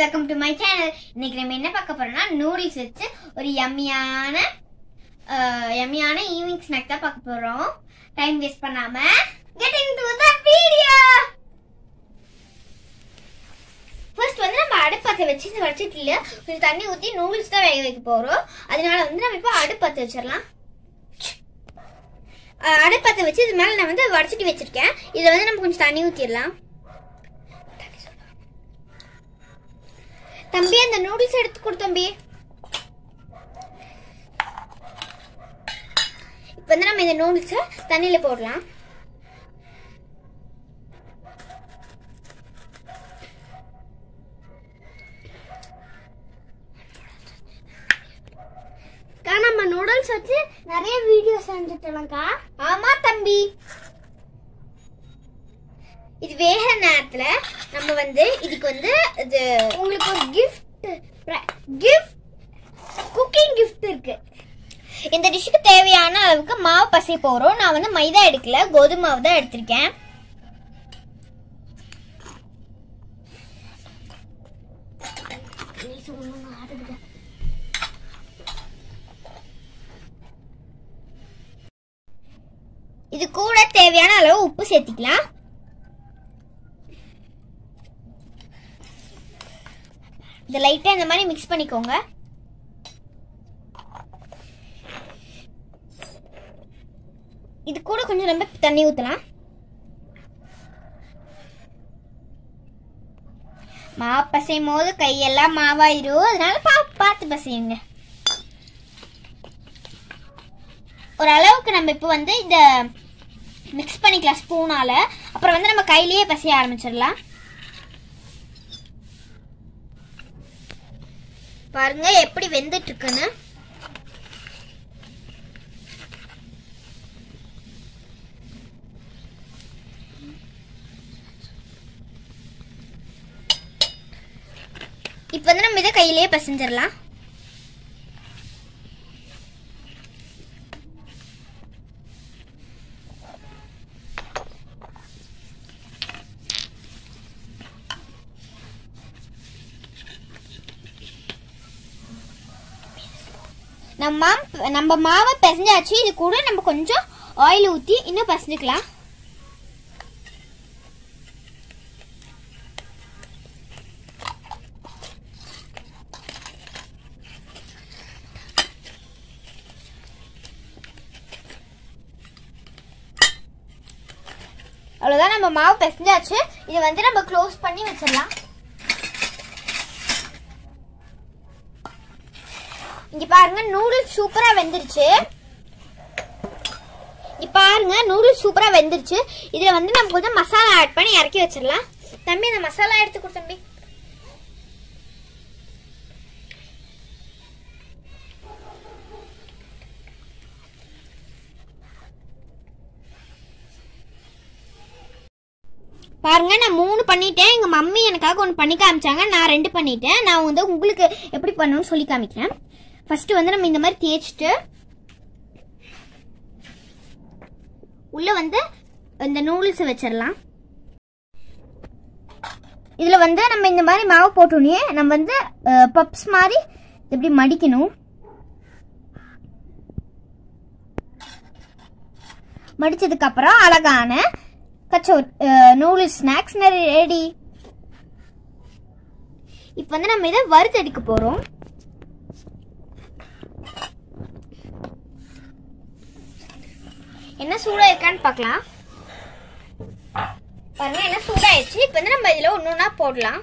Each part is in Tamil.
வெல்கம் டு மை சேனல் இன்னைக்கு நம்ம என்ன பார்க்க போறோம்னா நூடுல்ஸ் வச்சு ஒரு யம்மியான யம்மியான ஈவினிங் ஸ்நாக் தான் பார்க்க போறோம் டைம் வேஸ்ட் பண்ணாம getting to the video first வந்து நம்ம அடுப்பத்தை வச்சு இந்த வடிச்சிட்டில கொஞ்சம் தண்ணி ஊற்றி நூடுல்ஸ் தான் வேக வைக்க போறோம் அதனால வந்து நம்ம இப்போ அடுப்பத்தை வச்சிடலாம் அஹ் அடுப்பத்தை வச்சு இது மேலே நான் வந்து வடிச்சிட்டு வச்சிருக்கேன் இதில் வந்து நம்ம கொஞ்சம் தண்ணி ஊற்றிடலாம் தம்பி அந்த நூடுல்ஸ் எடுத்து கொடு தம்பி இப்போ வந்து நம்ம இந்த நூடுல்ஸை தண்ணியில் போடலாம் நம்ம நூடுல்ஸ் வச்சு நிறைய வீடியோ செஞ்சுட்டோம்க்கா ஆமா தம்பி இது வேகிற நேரத்துல நம்ம வந்து இதுக்கு வந்து இது உங்களுக்கு ஒரு கிஃப்ட் கிஃப்ட் குக்கிங் கிஃப்ட் இருக்கு இந்த டிஷ்ஷுக்கு தேவையான அளவுக்கு மாவு பசை போறோம் நான் வந்து மைதா எடுக்கல கோதுமை மாவு தான் எடுத்திருக்கேன் இது கூட தேவையான அளவு உப்பு சேர்த்திக்கலாம் இதை லைட்டா இந்த மாதிரி மிக்ஸ் பண்ணிக்கோங்க இது கூட கொஞ்சம் நம்ம தண்ணி ஊத்தலாம் மாவு பசையும் போது கையெல்லாம் மாவாயிரும் அதனால பா பார்த்து பசையுங்க ஒரு அளவுக்கு நம்ம இப்போ வந்து இந்த மிக்ஸ் பண்ணிக்கலாம் ஸ்பூனால அப்புறம் வந்து நம்ம கையிலேயே பசைய ஆரம்பிச்சிடலாம் பாருங்க எப்படி வெந்துட்டு இருக்குன்னு இப்போ வந்து நம்ம இதை கையிலேயே பசஞ்சிடலாம் நம்ம மாம்- நம்ம மாவை பிசைஞ்சாச்சு இது கூட நம்ம கொஞ்சம் ஆயில் ஊற்றி இன்னும் பிசைஞ்சுக்கலாம் அவ்வளோதான் நம்ம மாவு பிசைஞ்சாச்சு இது வந்து நம்ம க்ளோஸ் பண்ணி வச்சிடலாம் இங்க பாருங்க நூடுல்ஸ் சூப்பரா வெந்துருச்சு இங்க பாருங்க நூடுல்ஸ் சூப்பரா வெந்துருச்சு இதுல வந்து நம்ம கொஞ்சம் மசாலா ஆட் பண்ணி இறக்கி வச்சிடலாம் தம்பி இந்த மசாலா எடுத்து கொடு தம்பி பாருங்க நான் மூணு பண்ணிட்டேன் எங்க மம்மி எனக்காக ஒன்று பண்ணி காமிச்சாங்க நான் ரெண்டு பண்ணிட்டேன் நான் வந்து உங்களுக்கு எப்படி பண்ணணும்னு சொல்லி காமிக்கிறேன் ஃபர்ஸ்ட் வந்து நம்ம இந்த மாதிரி தேய்ச்சிட்டு உள்ள வந்து இந்த நூடுல்ஸ் வச்சிடலாம் இதுல வந்து நம்ம இந்த மாதிரி மாவு போட்டோன்னே நம்ம வந்து பப்ஸ் மாதிரி இப்படி மடிக்கணும் மடிச்சதுக்கு அப்புறம் அழகான கச்சோ நூடுல்ஸ் ஸ்நாக்ஸ் ரெடி இப்போ வந்து நம்ம இதை வறுத்தெடுக்க போறோம் என்ன சூடா இருக்கான்னு பார்க்கலாம் பாருங்க என்ன சூடாயிடுச்சு இப்போ வந்து நம்ம இதில் ஒன்று ஒன்றா போடலாம்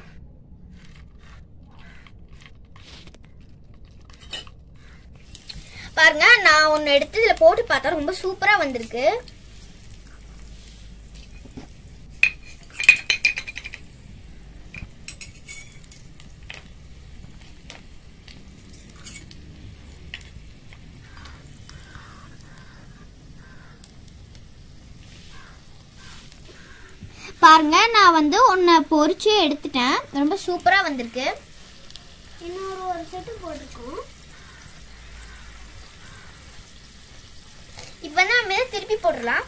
பாருங்க நான் ஒன்று எடுத்து இதில் போட்டு பார்த்தா ரொம்ப சூப்பராக வந்திருக்கு பாருங்க நான் வந்து ஒன்று பொரிச்சு எடுத்துட்டேன் ரொம்ப சூப்பராக வந்திருக்கு இன்னொரு ஒரு செட்டு போட்டிருக்கோம் இப்போ வந்து நம்ம இதை திருப்பி போடலாம்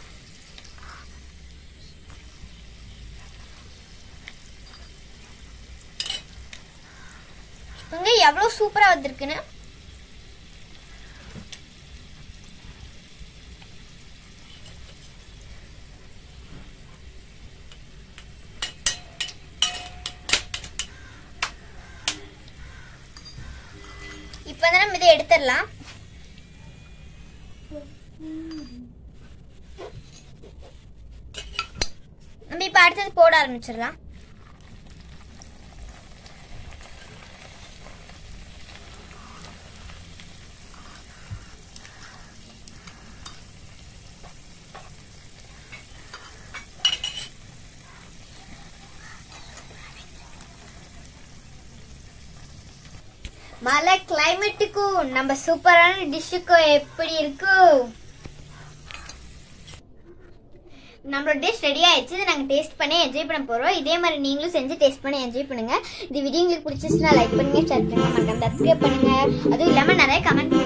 எவ்வளோ சூப்பராக வந்திருக்குன்னு இப்போ வந்து நம்ம இதை எடுத்துடலாம் நம்ம இப்போ அடுத்தது போட ஆரம்பிச்சிடலாம் மழை கிளைமேட்டுக்கும் நம்ம சூப்பரான டிஷ்ஷுக்கும் எப்படி இருக்கும் நம்மளோட டிஷ் ரெடி ஆயிடுச்சு இதை நாங்கள் டேஸ்ட் பண்ணி என்ஜாய் பண்ண போகிறோம் இதே மாதிரி நீங்களும் செஞ்சு டேஸ்ட் பண்ணி என்ஜாய் பண்ணுங்க இந்த வீடியோ உங்களுக்கு பிடிச்சிச்சுன்னா லைக் பண்ணுங்க ஷேர் பண்ணுங்க மறக்காம சப்ஸ்கிரைப் பண்ணுங்க அதுவும் இல்லாமல் நிறைய கமெண்ட்